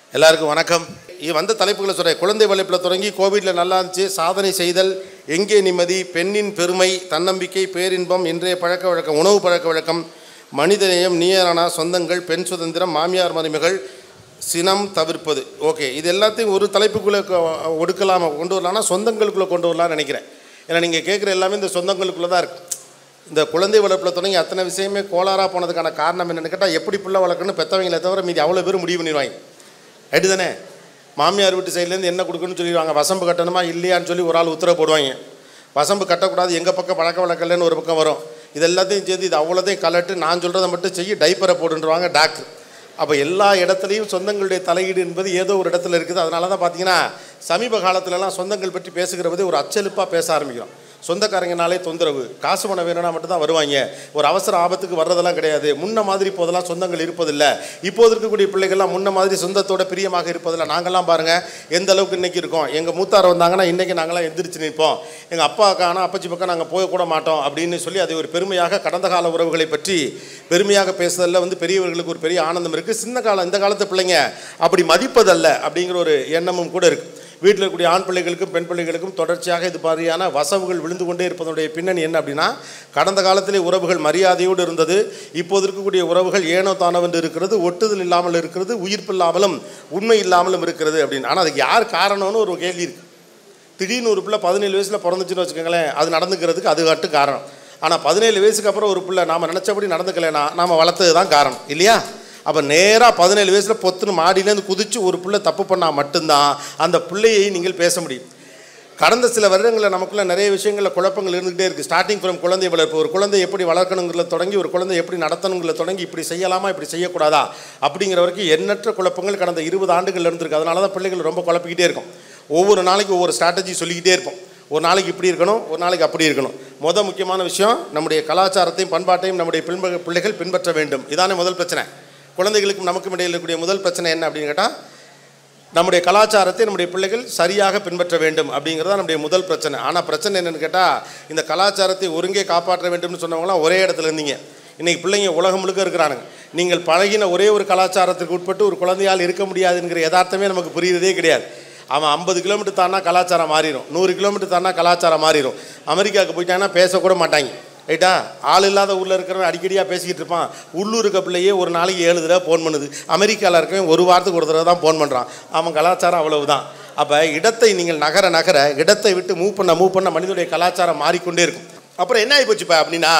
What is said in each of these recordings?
எல்லாருக்கும் வணக்கம் இது வந்த தலைப்புகளை சொல்கிறேன் குழந்தை வளர்ப்பில் தொடங்கி கோவிடில் நல்லா இருந்துச்சு சாதனை செய்தல் எங்கே நிம்மதி பெண்ணின் பெருமை தன்னம்பிக்கை பேரின்பம் இன்றைய பழக்க வழக்கம் உணவு பழக்க வழக்கம் மனிதநேயம் நீயரானா சொந்தங்கள் பெண் சுதந்திரம் மாமியார் மருமகள் சினம் தவிர்ப்பது ஓகே இது எல்லாத்தையும் ஒரு தலைப்புக்குள்ளே கொ- ஒடுக்கலாமா கொண்டு வரலாம்னா சொந்தங்களுக்குள்ளே கொண்டு வரலாம்னு நினைக்கிறேன் ஏன்னா நீங்கள் கேட்குற எல்லாமே இந்த சொந்தங்களுக்குள்ளே தான் இருக்குது இந்த குழந்தை வளர்ப்பில் தொடங்கி அத்தனை விஷயமே கோளாறாக போனதுக்கான காரணம் என்னென்னு கேட்டால் எப்படி பிள்ளை வளர்க்கணும்னு பெற்றவங்களை தவிர மீதி அவ்வளோ பேர் முடிவு பண்ணிடுவாங்க ரைட்டு தானே மாமியார் வீட்டு சைட்லேருந்து என்ன கொடுக்கணும்னு சொல்லிடுவாங்க வசம்பு கட்டணுமா இல்லையான்னு சொல்லி ஒரு ஆள் உத்தரவு போடுவாங்க வசம்பு கட்டக்கூடாது எங்கள் பக்கம் பழக்க வழக்கலன்னு ஒரு பக்கம் வரும் இது எல்லாத்தையும் சேர்த்து இது அவ்வளோதையும் கலட்டு நான் சொல்கிறத மட்டும் செய்ய டைப்பரை போடுன்றவாங்க டாக்டர் அப்போ எல்லா இடத்துலையும் சொந்தங்களுடைய தலையீடு என்பது ஏதோ ஒரு இடத்துல இருக்குது அதனால தான் பார்த்தீங்கன்னா சமீப காலத்துலலாம் சொந்தங்கள் பற்றி பேசுகிற போது ஒரு அச்சலிப்பாக பேச ஆரம்பிக்கிறோம் சொந்தக்காரங்கனாலே தொந்தரவு காசு பணம் வேணும்னா மட்டும் தான் வருவாங்க ஒரு அவசர ஆபத்துக்கு வர்றதெல்லாம் கிடையாது முன்ன மாதிரி இப்போதெல்லாம் சொந்தங்கள் இருப்பதில்லை இப்போது இருக்கக்கூடிய பிள்ளைகள்லாம் முன்ன மாதிரி சொந்தத்தோட பிரியமாக இருப்பதில்லை நாங்கள்லாம் பாருங்கள் எந்த அளவுக்கு இன்றைக்கி இருக்கோம் எங்கள் மூத்தார் வந்தாங்கன்னா இன்றைக்கி நாங்களாம் எந்திரிச்சு நிற்போம் எங்கள் அப்பா காணா அப்பச்சி பக்கம் நாங்கள் போக கூட மாட்டோம் அப்படின்னு சொல்லி அதை ஒரு பெருமையாக கடந்த கால உறவுகளை பற்றி பெருமையாக பேசுறதுல வந்து பெரியவர்களுக்கு ஒரு பெரிய ஆனந்தம் இருக்குது சின்ன காலம் இந்த காலத்து பிள்ளைங்க அப்படி மதிப்பதல்ல அப்படிங்கிற ஒரு எண்ணமும் கூட இருக்குது வீட்டில் இருக்கக்கூடிய ஆண் பிள்ளைகளுக்கும் பெண் பிள்ளைகளுக்கும் தொடர்ச்சியாக இது மாதிரியான வசவுகள் விழுந்து கொண்டே இருப்பதனுடைய பின்னணி என்ன அப்படின்னா கடந்த காலத்திலே உறவுகள் மரியாதையோடு இருந்தது இப்போது இருக்கக்கூடிய உறவுகள் ஏனோ தானவென்று இருக்கிறது ஒட்டுதல் இல்லாமல் இருக்கிறது உயிர்ப்பு இல்லாமலும் உண்மை இல்லாமலும் இருக்கிறது அப்படின்னு ஆனால் அதுக்கு யார் காரணம்னு ஒரு கேள்வி இருக்குது திடீர்னு ஒரு பிள்ளை பதினேழு வயசில் பிறந்துச்சுன்னு வச்சுக்கோங்களேன் அது நடந்துக்கிறதுக்கு அது கட்டு காரணம் ஆனால் பதினேழு வயசுக்கு அப்புறம் ஒரு பிள்ளை நாம் நினச்சபடி நடந்துக்கலைன்னா நாம் வளர்த்தது தான் காரணம் இல்லையா அப்போ நேராக பதினேழு வயசில் பொத்துன்னு மாடியிலேருந்து குதித்து ஒரு பிள்ளை தப்பு பண்ணால் மட்டும்தான் அந்த பிள்ளையை நீங்கள் பேச முடியும் கடந்த சில வருடங்களில் நமக்குள்ள நிறைய விஷயங்களில் குழப்பங்கள் இருந்துகிட்டே இருக்குது ஸ்டார்டிங் ஃப்ரம் குழந்தை வளர்ப்பு ஒரு குழந்தை எப்படி வளர்க்கணுங்கிறத தொடங்கி ஒரு குழந்தை எப்படி நடத்தணுங்கிறத தொடங்கி இப்படி செய்யலாமா இப்படி செய்யக்கூடாதா அப்படிங்கிற வரைக்கும் எண்ணற்ற குழப்பங்கள் கடந்த இருபது ஆண்டுகள் இருந்திருக்கு அதனால தான் பிள்ளைகள் ரொம்ப குழப்பிக்கிட்டே இருக்கும் ஒவ்வொரு நாளைக்கு ஒவ்வொரு ஸ்ட்ராட்டஜி சொல்லிக்கிட்டே இருப்போம் ஒரு நாளைக்கு இப்படி இருக்கணும் ஒரு நாளைக்கு அப்படி இருக்கணும் முத முக்கியமான விஷயம் நம்முடைய கலாச்சாரத்தையும் பண்பாட்டையும் நம்முடைய பின்ப பிள்ளைகள் பின்பற்ற வேண்டும் இதானே முதல் பிரச்சனை குழந்தைகளுக்கும் நமக்கும் இடையில் இருக்கக்கூடிய முதல் பிரச்சனை என்ன அப்படின்னு கேட்டால் நம்முடைய கலாச்சாரத்தை நம்முடைய பிள்ளைகள் சரியாக பின்பற்ற வேண்டும் அப்படிங்கிறது தான் நம்முடைய முதல் பிரச்சனை ஆனால் பிரச்சனை என்னன்னு கேட்டால் இந்த கலாச்சாரத்தை ஒருங்கே காப்பாற்ற வேண்டும்னு சொன்னவங்களாம் ஒரே இடத்துல இருந்தீங்க இன்றைக்கி பிள்ளைங்க உலகம் முழுக்க இருக்கிறானுங்க நீங்கள் பழகின ஒரே ஒரு கலாச்சாரத்துக்கு உட்பட்டு ஒரு குழந்தையால் இருக்க முடியாதுங்கிற யதார்த்தமே நமக்கு புரியுறதே கிடையாது அவன் ஐம்பது கிலோமீட்டர் தானா கலாச்சாரம் மாறிடும் நூறு கிலோமீட்டர் தானா கலாச்சாரம் மாறிடும் அமெரிக்காவுக்கு போயிட்டாங்கன்னா பேசக்கூட மாட்டாங்க ரைட்டா ஆள் இல்லாத ஊரில் இருக்கிறவன் அடிக்கடியாக பேசிக்கிட்டு இருப்பான் உள்ளூர் இருக்க பிள்ளையே ஒரு நாளைக்கு ஏழு தடவை ஃபோன் பண்ணுது அமெரிக்காவில் இருக்கவன் ஒரு வாரத்துக்கு ஒரு தடவை தான் ஃபோன் பண்ணுறான் அவன் கலாச்சாரம் அவ்வளவுதான் அப்போ இடத்தை நீங்கள் நகர நகர இடத்தை விட்டு மூவ் பண்ண மூவ் பண்ண மனிதனுடைய கலாச்சாரம் மாறிக்கொண்டே இருக்கும் அப்புறம் என்ன ஆகி போச்சுப்பா அப்படின்னா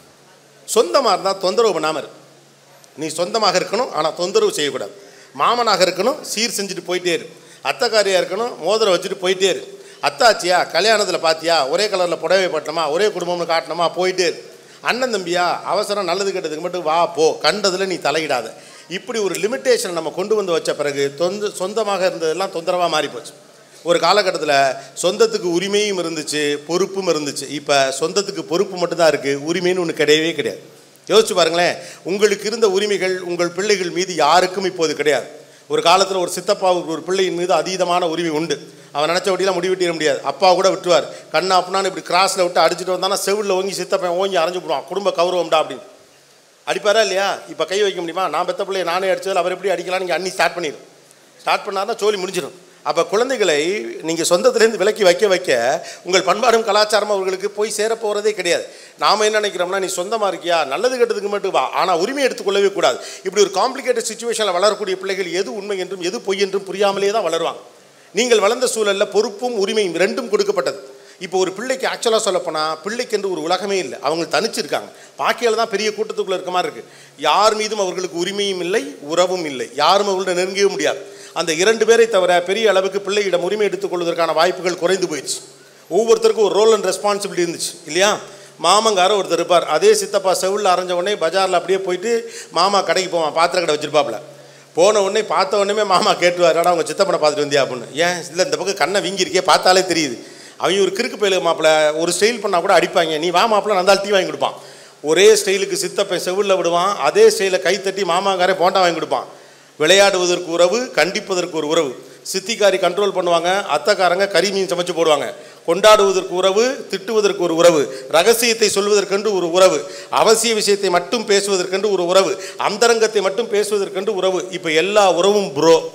சொந்தமாக இருந்தால் தொந்தரவு பண்ணாமல் இரு நீ சொந்தமாக இருக்கணும் ஆனால் தொந்தரவு செய்யக்கூடாது மாமனாக இருக்கணும் சீர் செஞ்சுட்டு போயிட்டே இரு அத்தைக்காரியாக இருக்கணும் மோதிரம் வச்சுட்டு போயிட்டே இரு அத்தாச்சியா கல்யாணத்தில் பார்த்தியா ஒரே கலரில் புடவை பட்டணுமா ஒரே குடும்பம்னு காட்டணுமா போயிட்டே இரு அண்ணன் தம்பியா அவசரம் நல்லது கெட்டதுக்கு மட்டும் வா போ கண்டதில் நீ தலையிடாத இப்படி ஒரு லிமிட்டேஷன் நம்ம கொண்டு வந்து வச்ச பிறகு தொந்த சொந்தமாக இருந்ததெல்லாம் தொந்தரவாக மாறி போச்சு ஒரு காலகட்டத்தில் சொந்தத்துக்கு உரிமையும் இருந்துச்சு பொறுப்பும் இருந்துச்சு இப்போ சொந்தத்துக்கு பொறுப்பு மட்டும்தான் இருக்குது உரிமைன்னு ஒன்று கிடையவே கிடையாது யோசிச்சு பாருங்களேன் உங்களுக்கு இருந்த உரிமைகள் உங்கள் பிள்ளைகள் மீது யாருக்கும் இப்போது கிடையாது ஒரு காலத்தில் ஒரு சித்தப்பாவுக்கு ஒரு பிள்ளையின் மீது அதீதமான உரிமை உண்டு அவன் நினச்சபடியெல்லாம் முடிவெட்டிட முடியாது அப்பா கூட விட்டுருவார் கண்ணா அப்படின்னா இப்படி கிராஸில் விட்டு அடிச்சுட்டு வந்தானா செவிலில் ஓங்கி சித்தப்பன் ஓங்கி அரைஞ்சு போடுவான் குடும்ப கௌரவம்டா அப்படின்னு அடிப்பாரா இல்லையா இப்போ கை வைக்க முடியுமா நான் பெத்த பிள்ளைய நானே அடிச்சதில் அவர் எப்படி அடிக்கலாம் நீங்கள் அன்னி ஸ்டார்ட் பண்ணிடும் ஸ்டார்ட் பண்ணாருன்னா சோலி முடிஞ்சிடும் அப்போ குழந்தைகளை நீங்கள் சொந்தத்திலேருந்து விலக்கி வைக்க வைக்க உங்கள் பண்பாடும் கலாச்சாரமும் அவர்களுக்கு போய் சேர போகிறதே கிடையாது நாம் என்ன நினைக்கிறோம்னா நீ சொந்தமாக இருக்கியா நல்லது கெட்டதுக்கு மட்டும் வா ஆனால் உரிமை எடுத்துக்கொள்ளவே கூடாது இப்படி ஒரு காம்ப்ளிகேட்டட் சுச்சுவேஷனில் வளரக்கூடிய பிள்ளைகள் எது உண்மை என்றும் எது பொய் என்றும் புரியாமலே தான் வளருவாங்க நீங்கள் வளர்ந்த சூழலில் பொறுப்பும் உரிமையும் ரெண்டும் கொடுக்கப்பட்டது இப்போ ஒரு பிள்ளைக்கு ஆக்சுவலாக சொல்லப்போனால் பிள்ளைக்கு என்று ஒரு உலகமே இல்லை அவங்க தனிச்சிருக்காங்க பாக்கியால் தான் பெரிய கூட்டத்துக்குள்ளே இருக்க மாதிரி இருக்குது யார் மீதும் அவர்களுக்கு உரிமையும் இல்லை உறவும் இல்லை யாரும் அவர்கள்ட்ட நெருங்கவே முடியாது அந்த இரண்டு பேரை தவிர பெரிய அளவுக்கு பிள்ளையிடம் உரிமை எடுத்துக்கொள்வதற்கான வாய்ப்புகள் குறைந்து போயிடுச்சு ஒவ்வொருத்தருக்கும் ஒரு ரோல் அண்ட் ரெஸ்பான்சிபிலிட்டி இருந்துச்சு இல்லையா மாமங்கார ஒருத்தர் இருப்பார் அதே சித்தப்பா செவிலில் அரைஞ்ச உடனே பஜாரில் அப்படியே போயிட்டு மாமா கடைக்கு போவான் பாத்திர கடை வச்சிருப்பாப்புல போன உடனே பார்த்த உடனே மாமா கேட்டுவார் அடா உங்கள் சித்தப்பனை பார்த்துட்டு வந்தியா அப்படின்னு ஏன் இல்லை இந்த பக்கம் கண்ணை வீங்கியிருக்கே பார்த்தாலே தெரியுது அவங்க ஒரு கிறுக்கு பயிலுக்கு மாப்பிள்ள ஒரு ஸ்டைல் பண்ணால் கூட அடிப்பாங்க நீ வா மாப்பிள்ள நந்தால் டீ வாங்கி கொடுப்பான் ஒரே ஸ்டைலுக்கு சித்தப்பன் செவிலில் விடுவான் அதே ஸ்டைலில் கை தட்டி மாமாங்காரே போண்டா வாங்கி கொடுப்பான் விளையாடுவதற்கு உறவு கண்டிப்பதற்கு ஒரு உறவு சித்திக்காரி கண்ட்ரோல் பண்ணுவாங்க அத்தைக்காரங்க கறி மீன் சமைச்சு போடுவாங்க கொண்டாடுவதற்கு உறவு திட்டுவதற்கு ஒரு உறவு ரகசியத்தை சொல்வதற்கென்று ஒரு உறவு அவசிய விஷயத்தை மட்டும் பேசுவதற்கென்று ஒரு உறவு அந்தரங்கத்தை மட்டும் பேசுவதற்கென்று உறவு இப்போ எல்லா உறவும் ப்ரோ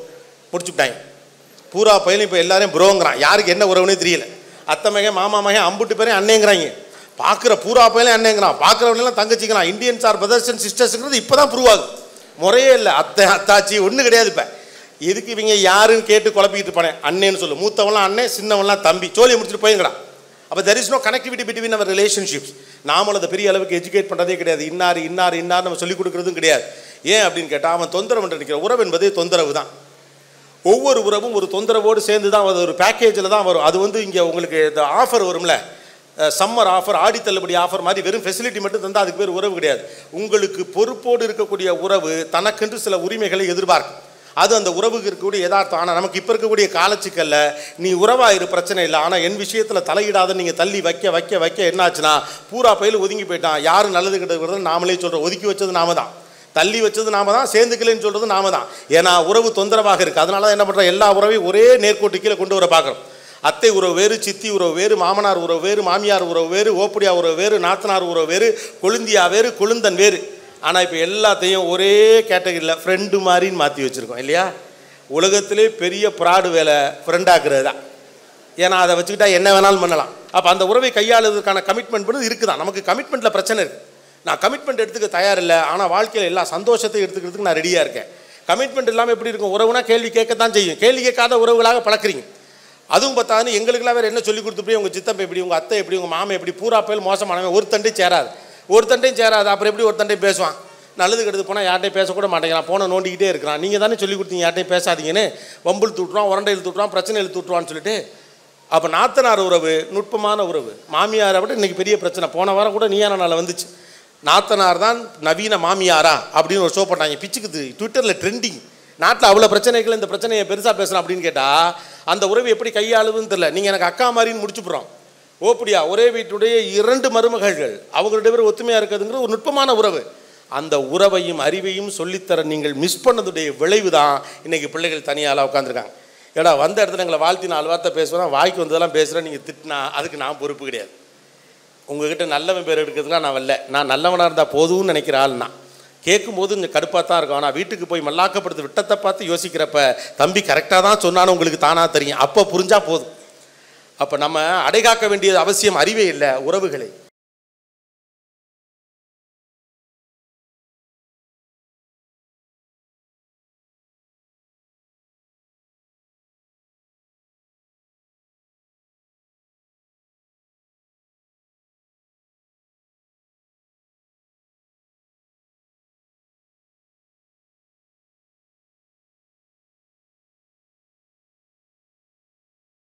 முடிச்சுட்டாங்க பூரா பையனும் இப்போ எல்லாரையும் ப்ரோங்கிறான் யாருக்கு என்ன உறவுனே தெரியல அத்தை மகன் மாமா மகன் அம்புட்டு பேரையும் அண்ணேங்கிறாங்க பார்க்குற பூரா பையனையும் அண்ணேங்கிறான் பார்க்குறவங்களெல்லாம் தங்கச்சிக்கிறான் இந்தியன்ஸ் ஆர் பிரதர்ஸ் அண்ட் சிஸ்டர்ஸுங்கிறது இப்போ தான் ப்ரூவ் ஆகுது முறையே இல்லை அத்தை அத்தாச்சி ஒன்றும் கிடையாது இப்போ எதுக்கு இவங்க யாருன்னு கேட்டு குழப்பிக்கிட்டு இருப்பானே அண்ணேன்னு சொல்லு மூத்தவன்லாம் அண்ணன் சின்னவன்லாம் தம்பி சோழியை முடிச்சுட்டு போயிருங்கடா அப்போ there is no connectivity between our relationships நாமளும் அதை பெரிய அளவுக்கு எஜுகேட் பண்ணுறதே கிடையாது இன்னார் இன்னார் இன்னார் நம்ம சொல்லிக் கொடுக்குறதும் கிடையாது ஏன் அப்படின்னு கேட்டால் அவன் தொந்தரவு நினைக்கிற உறவு என்பது தொந்தரவு தான் ஒவ்வொரு உறவும் ஒரு தொந்தரவோடு சேர்ந்து தான் அது ஒரு பேக்கேஜில் தான் வரும் அது வந்து இங்கே உங்களுக்கு இந்த ஆஃபர் வரும்ல சம்மர் ஆஃபர் ஆடி தள்ளுபடி ஆஃபர் மாதிரி வெறும் ஃபெசிலிட்டி மட்டும் தந்தால் அதுக்கு பேர் உறவு கிடையாது உங்களுக்கு பொறுப்போடு இருக்கக்கூடிய உறவு தனக்கென்று சில உரிமைகளை எதிர்பார்க்கும் அது அந்த உறவுக்கு இருக்கக்கூடிய யதார்த்தம் ஆனால் நமக்கு இப்போ இருக்கக்கூடிய காலச்சிக்கல்ல நீ உறவா இரு பிரச்சனை இல்லை ஆனால் என் விஷயத்தில் தலையிடாத நீங்கள் தள்ளி வைக்க வைக்க வைக்க என்னாச்சுன்னா பூரா பயில ஒதுங்கி போயிட்டான் யாரும் நல்லது கிட்டது நாமளே சொல்கிறோம் ஒதுக்கி வச்சது நாம தான் தள்ளி வச்சது நாம தான் சேர்ந்துக்கலைன்னு சொல்கிறது நாம தான் ஏன்னா உறவு தொந்தரவாக இருக்குது அதனால தான் என்ன பண்ணுறோம் எல்லா உறவையும் ஒரே நேர்கோட்டு கீழே கொண்டு வர பார்க்குறோம் அத்தை உறவு வேறு சித்தி உறவு வேறு மாமனார் உறவு வேறு மாமியார் உறவு வேறு ஓப்படியா உறவு வேறு நாத்தனார் உறவு வேறு கொழுந்தியா வேறு கொழுந்தன் வேறு ஆனால் இப்போ எல்லாத்தையும் ஒரே கேட்டகரியில் ஃப்ரெண்டு மாதிரின்னு மாற்றி வச்சுருக்கோம் இல்லையா உலகத்திலே பெரிய ப்ராடு வேலை ஃப்ரெண்டாக்குறது தான் ஏன்னா அதை வச்சுக்கிட்டா என்ன வேணாலும் பண்ணலாம் அப்போ அந்த உறவை கையாளுவதற்கான கமிட்மெண்ட் பண்ணது இருக்குதான் நமக்கு கமிட்மெண்ட்டில் பிரச்சனை இருக்குது நான் கமிட்மெண்ட் எடுத்துக்க தயார் இல்லை ஆனால் வாழ்க்கையில் எல்லா சந்தோஷத்தையும் எடுத்துக்கிறதுக்கு நான் ரெடியாக இருக்கேன் கமிட்மெண்ட் இல்லாமல் எப்படி இருக்கும் உறவுனா கேள்வி கேட்கத்தான் செய்யும் கேள்வி கேட்காத உறவுகளாக பழக்கிறீங்க அதுவும் பார்த்தாலும் எங்களுக்கெல்லாம் வேறு என்ன சொல்லி கொடுத்துப்படி உங்கள் சித்தப்பை எப்படி உங்கள் அத்தை எப்படி உங்கள் மாமை எப்படி பூரா பேர் மோசமானவன் ஒரு தண்டையும் சேராது ஒரு தண்டையும் சேராது அப்புறம் எப்படி ஒரு தண்டையும் பேசுவான் நல்லது கெடுத்து போனால் யார்ட்டையும் பேசக்கூட மாட்டேங்கிறான் போன நோண்டிக்கிட்டே இருக்கிறான் நீங்கள் தானே சொல்லி கொடுத்தீங்க யார்ட்டையும் பேசாதீங்கன்னு வம்புல் தூட்டுறான் உரண்டையில் தூட்டுறான் பிரச்சனையில் தூட்டுவான்னு சொல்லிட்டு அப்போ நாத்தனார் உறவு நுட்பமான உறவு மாமியாரை விட இன்றைக்கி பெரிய பிரச்சனை போன வாரம் கூட நீயான நாள் வந்துச்சு நாத்தனார் தான் நவீன மாமியாரா அப்படின்னு ஒரு ஷோ பண்ணாங்க பிச்சுக்குது ட்விட்டரில் ட்ரெண்டிங் நாட்டில் அவ்வளோ பிரச்சனைகள் இந்த பிரச்சனையை பெருசாக பேசுகிறோம் அப்படின்னு கேட்டால் அந்த உறவு எப்படி கையாளுதுன்னு தெரில நீங்கள் எனக்கு அக்கா மாதிரின்னு முடிச்சுப்புறோம் ஓப்படியா ஒரே வீட்டுடைய இரண்டு மருமகள்கள் அவங்களுடைய பேர் ஒத்துமையாக இருக்கிறதுங்கிற ஒரு நுட்பமான உறவு அந்த உறவையும் அறிவையும் சொல்லித்தர நீங்கள் மிஸ் பண்ணதுடைய விளைவு தான் இன்றைக்கி பிள்ளைகள் தனியால் உட்காந்துருக்காங்க ஏடா வந்த இடத்துல எங்களை வாழ்த்தி நாலு வார்த்தை பேசுகிறேன் வாய்க்கு வந்ததெல்லாம் பேசுகிறேன் நீங்கள் திட்டினா அதுக்கு நான் பொறுப்பு கிடையாது உங்ககிட்ட நல்லவன் பேர் எடுக்கிறதுலாம் நான் வரல நான் நல்லவனாக இருந்தால் போதும்னு நினைக்கிற ஆள் நான் கேட்கும்போது இங்கே கடுப்பாக தான் இருக்கும் ஆனால் வீட்டுக்கு போய் மல்லாக்கப்படுத்து விட்டத்தை பார்த்து யோசிக்கிறப்ப தம்பி கரெக்டாக தான் சொன்னாலும் உங்களுக்கு தானாக தெரியும் அப்போ புரிஞ்சால் போதும் அப்போ நம்ம அடைகாக்க வேண்டியது அவசியம் அறிவே இல்லை உறவுகளை